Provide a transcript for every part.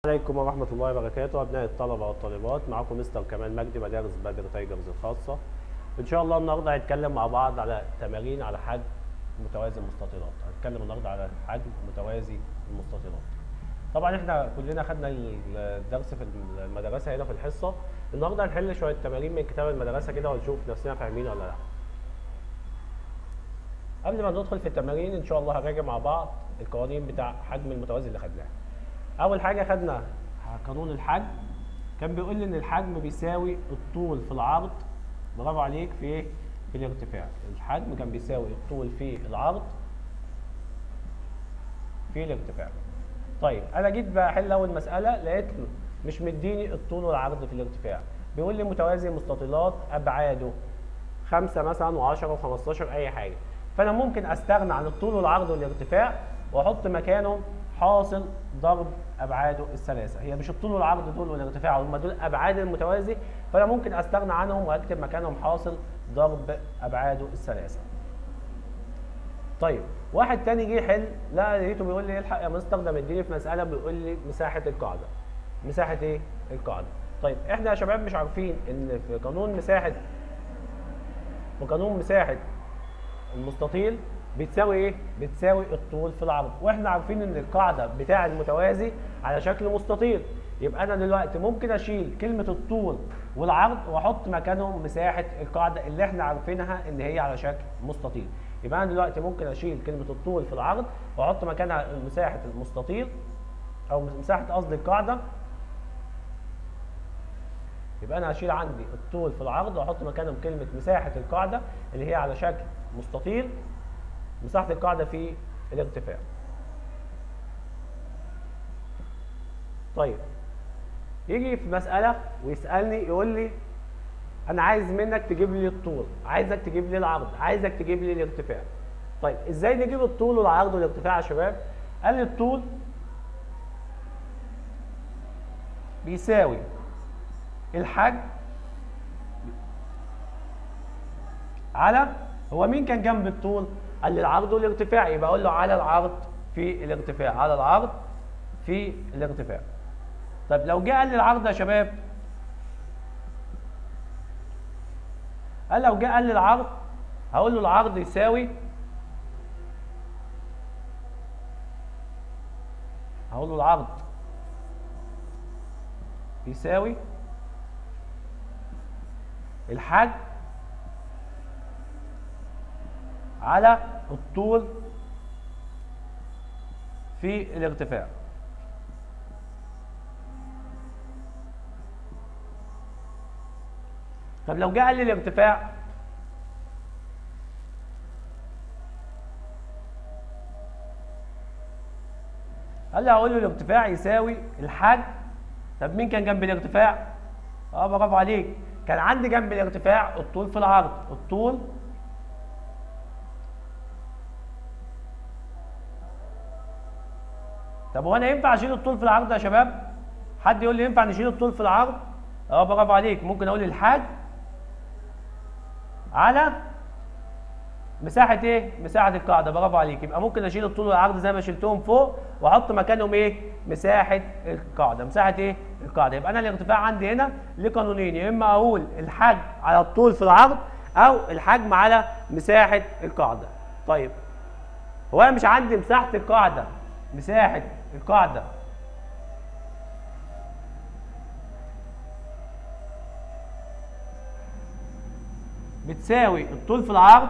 عليكم ورحمة الله وبركاته أبناء الطلبة والطالبات معكم مستر كمال مجدي مدارس بدر تايجرز الخاصة إن شاء الله النهاردة هنتكلم مع بعض على تمارين على حجم متوازي المستطيلات هنتكلم النهاردة على حجم متوازي المستطيلات طبعا احنا كلنا خدنا الدرس في المدرسة هنا في الحصة النهاردة هنحل شوية تمارين من كتاب المدرسة كده ونشوف نفسنا فاهمين ولا لا قبل ما ندخل في التمارين ان شاء الله هنراجع مع بعض القوانين بتاع حجم المتوازي اللي خدناها اول حاجه خدنا قانون الحجم كان بيقول لي ان الحجم بيساوي الطول في العرض برافو عليك في ايه في الارتفاع الحجم كان بيساوي الطول في العرض في الارتفاع طيب انا جيت بحل اول مساله لقيت مش مديني الطول والعرض في الارتفاع بيقول لي متوازي مستطيلات ابعاده 5 مثلا و10 و15 اي حاجه فانا ممكن استغنى عن الطول والعرض والارتفاع واحط مكانه حاصل ضرب ابعاده الثلاثه هي مش الطول والعرض دول والارتفاع هم دول ابعاد المتوازي فانا ممكن استغنى عنهم واكتب مكانهم حاصل ضرب ابعاده الثلاثه طيب واحد تاني جه يحل لا لقيته بيقول لي الحق يا مستر ده مديني في مساله بيقول لي مساحه القاعده مساحه ايه القاعده طيب احنا يا شباب مش عارفين ان في قانون مساحه في قانون مساحه المستطيل بتساوي ايه؟ بتساوي الطول في العرض، واحنا عارفين ان القاعده بتاع المتوازي على شكل مستطيل، يبقى انا دلوقتي ممكن اشيل كلمه الطول والعرض واحط مكانهم مساحه القاعده اللي احنا عارفينها ان هي على شكل مستطيل، يبقى انا دلوقتي ممكن اشيل كلمه الطول في العرض واحط مكانها مساحه المستطيل او مساحه قصدي القاعده يبقى انا هشيل عندي الطول في العرض واحط مكانهم كلمه مساحه القاعده اللي هي على شكل مستطيل مساحه القاعده في الارتفاع طيب يجي في مساله ويسالني يقول لي انا عايز منك تجيب لي الطول عايزك تجيب لي العرض عايزك تجيب لي الارتفاع طيب ازاي نجيب الطول والعرض والارتفاع يا شباب قال لي الطول بيساوي الحجم على هو مين كان جنب الطول؟ قال لي العرض والارتفاع يبقى اقول له على العرض في الارتفاع على العرض في الارتفاع. طيب لو جه قال لي العرض يا شباب قال لو جه قال لي العرض هقول له العرض يساوي هقول له العرض يساوي الحجم على الطول في الارتفاع طب لو جه قال لي الارتفاع قال لي هقول له الارتفاع يساوي الحجم طب مين كان جنب الارتفاع؟ اه برافو عليك كان عندي جنب الارتفاع الطول في العرض الطول طب هو انا ينفع اشيل الطول في العرض يا شباب حد يقول لي ينفع نشيل الطول في العرض اه برافو عليك ممكن اقول الحجم على مساحه ايه مساحه القاعده برافو عليك يبقى ممكن اشيل الطول والعرض زي ما شلتهم فوق واحط مكانهم ايه مساحه القاعده مساحه ايه القاعده يبقى انا الارتفاع عندي هنا ليه قانونين يا اما اقول الحجم على الطول في العرض او الحجم على مساحه القاعده طيب هو انا مش عندي مساحه القاعده مساحه القاعده بتساوي الطول في العرض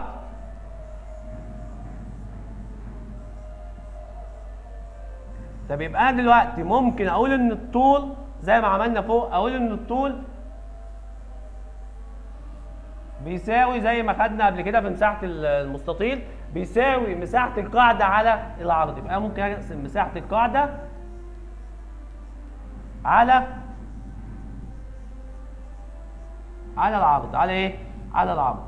طب يبقى انا دلوقتي ممكن اقول ان الطول زي ما عملنا فوق اقول ان الطول بيساوي زي ما خدنا قبل كده في مساحه المستطيل بيساوي مساحه القاعده على العرض يبقى ممكن اقسم مساحه القاعده على على العرض على ايه على العرض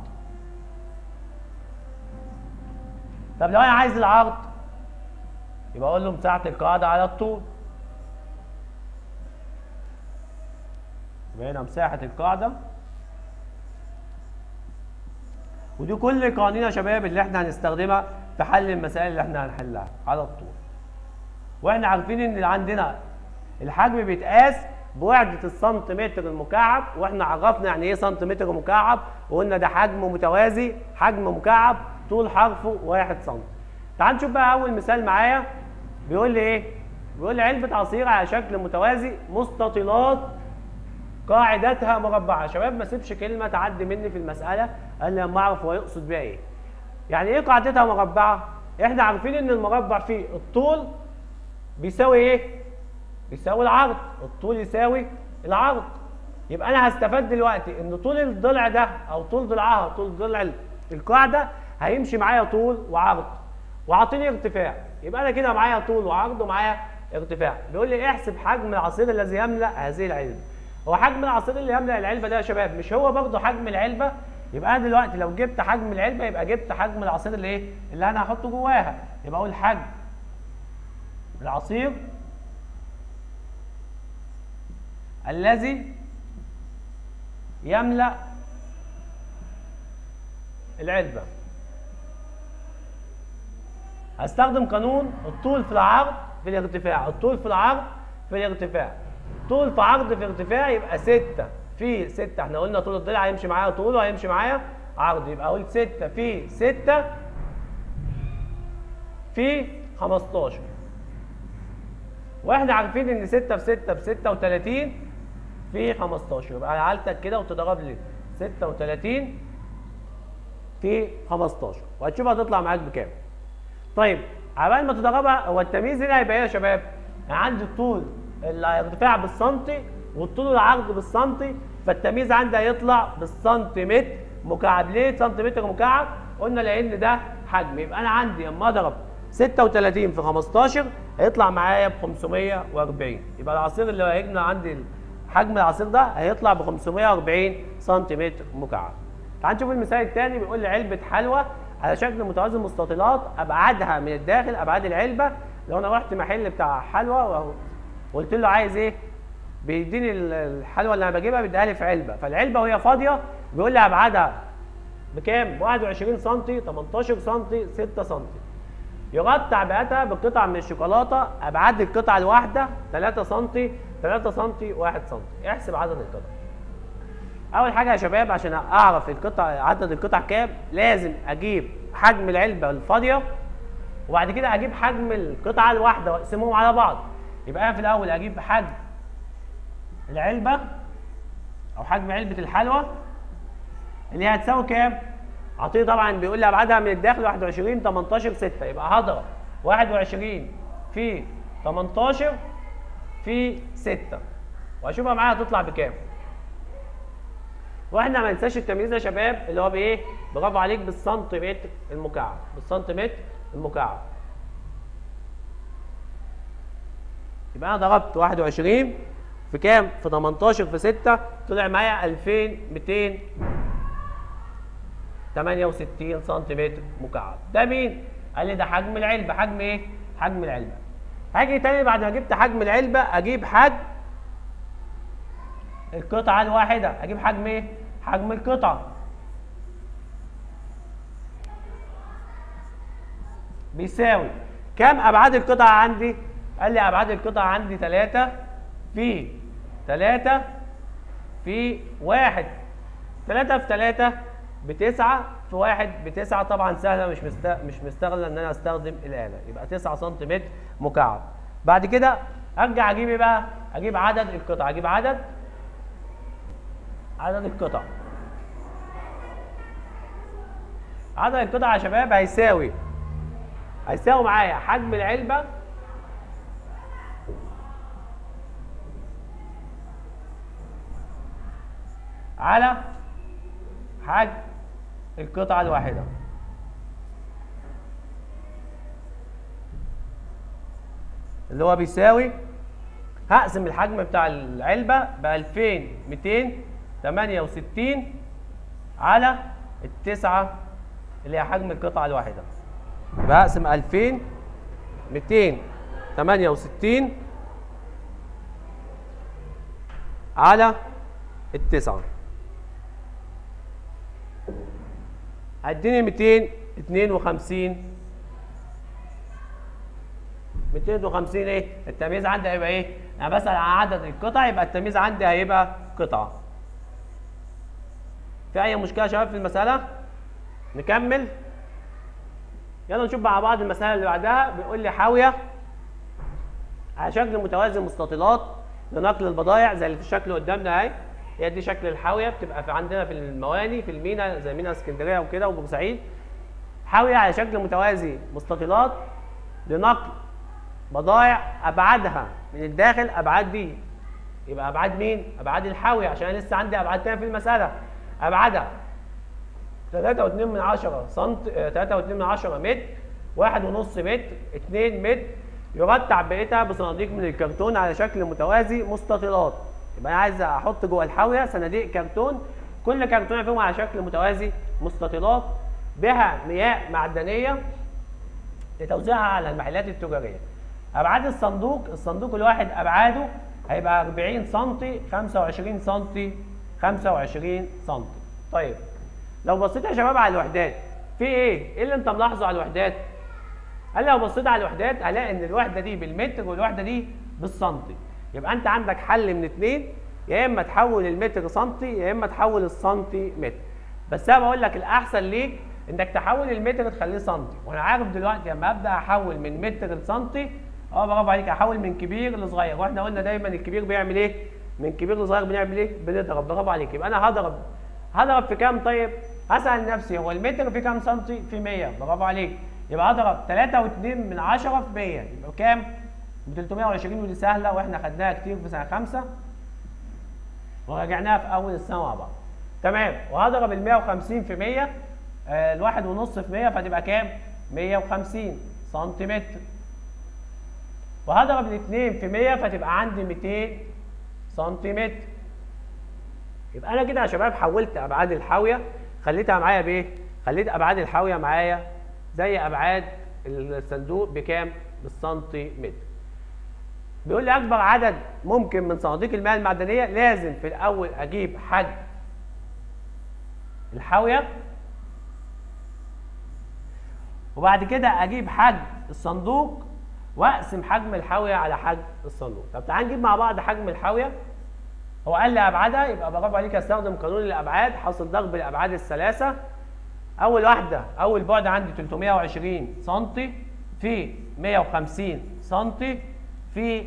طب لو انا عايز العرض يبقى اقول له مساحه القاعده على الطول يبقى هنا مساحه القاعده ودي كل القوانين يا شباب اللي احنا هنستخدمها في حل المسائل اللي احنا هنحلها على الطول واحنا عارفين ان عندنا الحجم بيتقاس بوحدة السنتيمتر المكعب واحنا عرفنا يعني ايه سنتيمتر مكعب وقلنا ده حجم متوازي حجم مكعب طول حرفه 1 سم. تعال نشوف بقى اول مثال معايا بيقول لي ايه؟ بيقول لي علبة عصير على شكل متوازي مستطيلات قاعدتها مربعة، شباب ما سيبش كلمة تعدي مني في المسألة الا لما اعرف هو يقصد بيها ايه. يعني ايه قاعدتها مربعة؟ احنا عارفين ان المربع فيه الطول بيساوي ايه؟ بيساوي العرض، الطول يساوي العرض. يبقى انا هستفاد دلوقتي ان طول الضلع ده او طول ضلعها طول ضلع القاعده هيمشي معايا طول وعرض وعاطيني ارتفاع يبقى انا كده معايا طول وعرض ومعايا ارتفاع بيقول لي احسب حجم العصير الذي يملا هذه العلبه هو حجم العصير اللي يملا العلبه ده يا شباب مش هو برضه حجم العلبه يبقى انا دلوقتي لو جبت حجم العلبه يبقى جبت حجم العصير اللي ايه اللي انا هحطه جواها يبقى اقول حجم العصير الذي يملا العلبه هستخدم قانون الطول في العرض في الارتفاع الطول في العرض في الارتفاع طول في عرض في ارتفاع يبقى 6 في 6 احنا قلنا طول الضلع هيمشي معايا طول وهيمشي معايا عرض يبقى اقول 6 في 6 في 15 واحنا عارفين ان 6 في 6 ب 36 في 15 يبقى عالتك كده وتضرب لي 36 في 15 وهتشوف هتطلع معاك بكام طيب عبال ما تضربها هو التمييز هنا هيبقى ايه يا شباب؟ يعني عندي الطول الارتفاع بالسنتي والطول والعرض بالسنتي فالتمييز عندي هيطلع بالسنتيمتر مكعب ليه سنتيمتر مكعب؟ قلنا لان ده حجم يبقى انا عندي لما اضرب 36 في 15 هيطلع معايا ب 540 يبقى العصير اللي هيجمع عندي حجم العصير ده هيطلع ب 540 سنتيمتر مكعب. تعال نشوف المثال الثاني بيقول لي علبه حلوى على شكل متوازي مستطيلات ابعادها من الداخل ابعاد العلبه لو انا رحت محل بتاع حلوى وقلت له عايز ايه بيديني الحلوى اللي انا بجيبها بيديها لي في علبه فالعلبه وهي فاضيه بيقول لي ابعادها بكام 21 سم 18 سم 6 سم يراد تعبئتها بقطع من الشوكولاته ابعاد القطعه الواحده 3 سم 3 سم 1 سم احسب عدد القطع اول حاجه يا شباب عشان اعرف القطع عدد القطع كام لازم اجيب حجم العلبه الفاضيه وبعد كده اجيب حجم القطعه الواحده واقسمهم على بعض يبقى انا في الاول اجيب حجم العلبه او حجم علبه الحلوى اللي هي هتساوي كام عطيه طبعا بيقول لي ابعادها من الداخل 21 18 6 يبقى هضرب 21 في 18 في 6 واشوفها معايا هتطلع بكام واحنا ما ننساش التمييز يا شباب اللي هو بايه؟ برافو عليك بالسنتيمتر المكعب، بالسنتيمتر المكعب. يبقى انا ضربت 21 في كام؟ في 18 في 6 طلع معايا 2268 سنتيمتر مكعب. ده مين؟ قال لي ده حجم العلبه، حجم ايه؟ حجم العلبه. هاجي تاني بعد ما جبت حجم العلبه اجيب حجم القطعة الواحدة أجيب حجم إيه؟ حجم القطعة بيساوي كم أبعاد القطعة عندي؟ قال لي أبعاد القطعة عندي 3 في 3 في 1 3 في 3 بتسعة في 1 بتسعة طبعا سهلة مش مست... مش مستغلة إن أنا أستخدم الآلة يبقى 9 سم مكعب بعد كده أرجع أجيب إيه بقى؟ أجيب عدد القطع أجيب عدد عدد القطع عدد القطع يا شباب هيساوي هيساوي معايا حجم العلبة على حجم القطعة الواحدة اللي هو بيساوي هقسم الحجم بتاع العلبة ب 2268 على التسعة اللي هي حجم القطعة الواحدة يبقى هقسم 2268 على التسعة هديني 252 250 ايه؟ التمييز عندي هيبقى ايه؟ انا بسال عن عدد القطع يبقى التمييز عندي هيبقى قطعه في اي مشكله يا شباب في المساله نكمل يلا نشوف مع بعض المساله اللي بعدها بيقول لي حاويه على شكل متوازي مستطيلات لنقل البضائع زي اللي في الشكل قدامنا اهي هي دي شكل الحاويه بتبقى في عندنا في المواني في المينا زي مينا اسكندريه وكده وبورسعيد حاويه على شكل متوازي مستطيلات لنقل بضائع ابعادها من الداخل ابعاد دي يبقى ابعاد مين؟ ابعاد الحاويه عشان انا لسه عندي ابعاد تانية في المساله ابعادها 3.2 من 10 سم 3.2 من 10 متر 1.5 متر 2 متر يرتب بقيتها بصناديق من الكرتون على شكل متوازي مستطيلات يبقى انا عايز احط جوه الحاويه صناديق كرتون كل كرتونه فيهم على شكل متوازي مستطيلات بها مياه معدنيه لتوزيعها على المحلات التجاريه ابعاد الصندوق الصندوق الواحد ابعاده هيبقى 40 سم 25 سم 25 سم طيب لو بصيت يا شباب على الوحدات في ايه ايه اللي انت ملاحظه على الوحدات قال لو بصيت على الوحدات هلاقي ان الوحده دي بالمتر والوحده دي بالسنتي يبقى انت عندك حل من اتنين يا اما تحول المتر سنتي يا اما تحول السنتي متر بس انا بقول لك الاحسن ليك انك تحول المتر تخليه سنتي وانا عارف دلوقتي لما ابدا احول من متر لسنتي اه برافو عليك احول من كبير لصغير واحنا قلنا دايما الكبير بيعمل ايه من كبير لصغير بنعمل ايه بنضرب برافو عليك يبقى انا هضرب هضرب في كام طيب هسال نفسي هو المتر في كام سنتي في 100 برافو عليك يبقى اضرب 3.2 من 10 في 100 يبقى كام ب 320 ودي سهله واحنا خدناها كتير في سنه 5 وراجعناها في اول السنه مع بعض تمام وهضرب ال 150 في 100 آه الواحد ونص في 100 فتبقى كام 150 سنتيمتر وهضرب الاثنين في 100 فتبقى عندي 200 سنتيمتر يبقى انا كده يا شباب حولت ابعاد الحاويه خليتها معايا بايه خليت ابعاد الحاويه معايا زي ابعاد الصندوق بكام بالسنتيمتر بيقول لي اكبر عدد ممكن من صناديق المياه المعدنيه لازم في الاول اجيب حجم الحاويه وبعد كده اجيب حجم الصندوق واقسم حجم الحاويه على حجم الصندوق طب تعال نجيب مع بعض حجم الحاويه هو قال لي ابعادها يبقى برافو عليك استخدم قانون الابعاد حاصل ضرب الابعاد الثلاثه اول واحده اول بعد عندي 320 سم في 150 سم في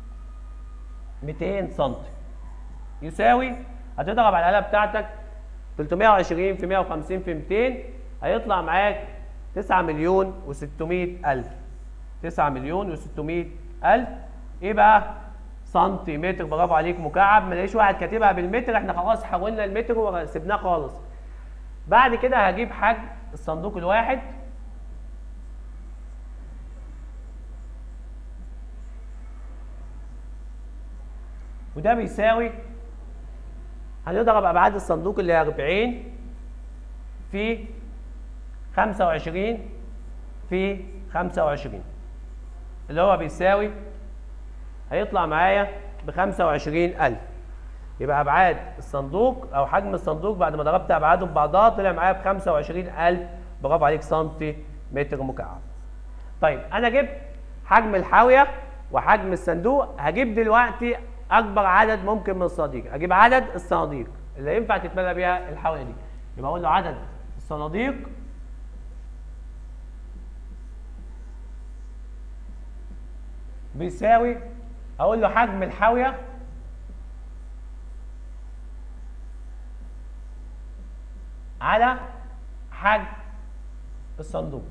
200 سم يساوي هتضرب على الاله بتاعتك 320 في 150 في 200 هيطلع معاك 9 مليون و600 الف 9 مليون و600 الف ايه بقى سنتيمتر برافو عليك مكعب ما لاقيش واحد كاتبها بالمتر احنا خلاص حولنا المتر وسيبناه خالص بعد كده هجيب حجم الصندوق الواحد وده بيساوي هنضرب ابعاد الصندوق اللي هي 40 في 25 في 25 اللي هو بيساوي هيطلع معايا ب 25000 يبقى ابعاد الصندوق او حجم الصندوق بعد ما ضربت ابعاده ببعضها طلع معايا ب 25000 برافو عليك سنتي متر مكعب. طيب انا جبت حجم الحاويه وحجم الصندوق هجيب دلوقتي اكبر عدد ممكن من الصناديق اجيب عدد الصناديق اللي ينفع تتملى بيها الحاويه دي يبقى اقول له عدد الصناديق بيساوي اقول له حجم الحاويه على حجم الصندوق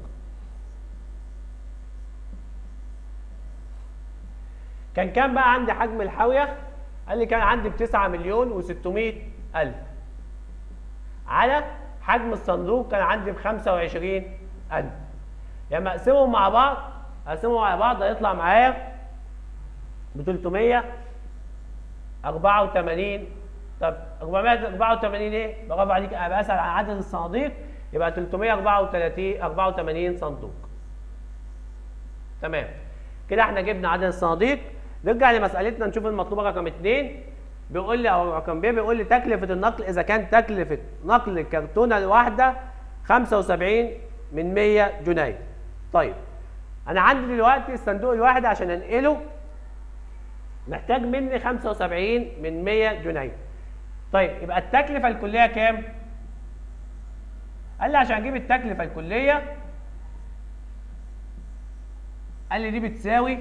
كان كام بقى عندي حجم الحاويه قال لي كان عندي ب 9 مليون و600 الف على حجم الصندوق كان عندي ب 25 الف لما اقسمهم مع بعض اقسمهم مع بعض هيطلع معايا ب 384 طب 484 ايه؟ برافو عليك انا بسال عن عدد الصناديق يبقى 334 84 صندوق. تمام. كده احنا جبنا عدد الصناديق نرجع لمسألتنا نشوف المطلوبة رقم 2 بيقول لي او رقم ب بيقول لي تكلفة النقل إذا كان تكلفة نقل الكرتونة الواحدة 75 من 100 جنيه. طيب أنا عندي دلوقتي الصندوق الواحد عشان أنقله محتاج مني 75 من 100 جنيه طيب يبقى التكلفه الكليه كام قال لي عشان اجيب التكلفه الكليه قال لي دي بتساوي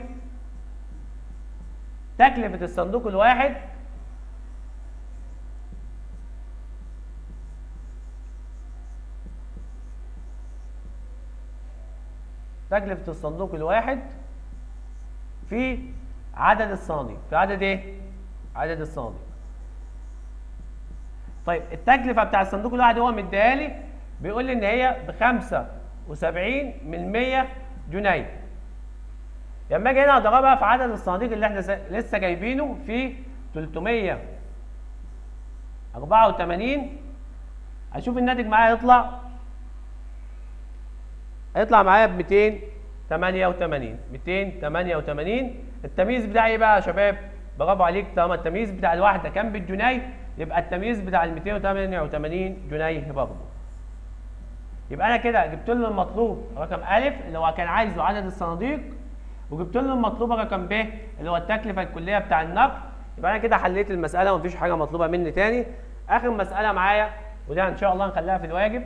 تكلفه الصندوق الواحد تكلفة الصندوق الواحد في عدد الصناديق في عدد ايه؟ عدد الصناديق طيب التكلفة بتاع الصندوق الواحد هو مديها لي بيقول لي ان هي ب 75 من 100 جنيه لما اجي هنا اضربها في عدد الصناديق اللي احنا س- لسه جايبينه في 384 هشوف الناتج معايا يطلع هيطلع معايا ب 288 288 التمييز بتاعي ايه بقى يا شباب برافو عليك طالما التمييز بتاع الواحده كان بالجنيه يبقى التمييز بتاع ال 288 جنيه برضه يبقى انا كده جبت له المطلوب رقم الف اللي هو كان عايزه عدد الصناديق وجبت له المطلوب رقم ب اللي هو التكلفه الكليه بتاع النقد يبقى انا كده حليت المساله ومفيش حاجه مطلوبه مني تاني اخر مساله معايا ودي ان شاء الله نخليها في الواجب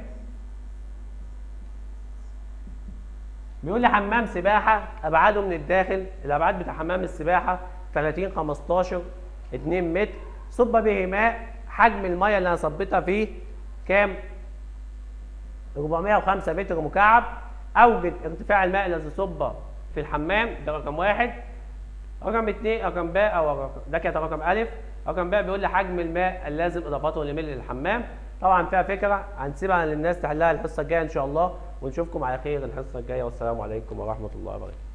بيقول لي حمام سباحه ابعاده من الداخل الابعاد بتاع حمام السباحه 30 15 2 متر صب به ماء حجم الميه اللي انا صبيتها فيه كام 405 متر مكعب اوجد ارتفاع الماء الذي صب في الحمام ده رقم واحد رقم اثنين رقم باء او رقم ده كانت رقم الف رقم باء بيقول لي حجم الماء اللازم اضافته لملء الحمام طبعا فيها فكره هنسيبها للناس تحلها الحصه الجايه ان شاء الله ونشوفكم على خير الحصه الجايه والسلام عليكم ورحمه الله وبركاته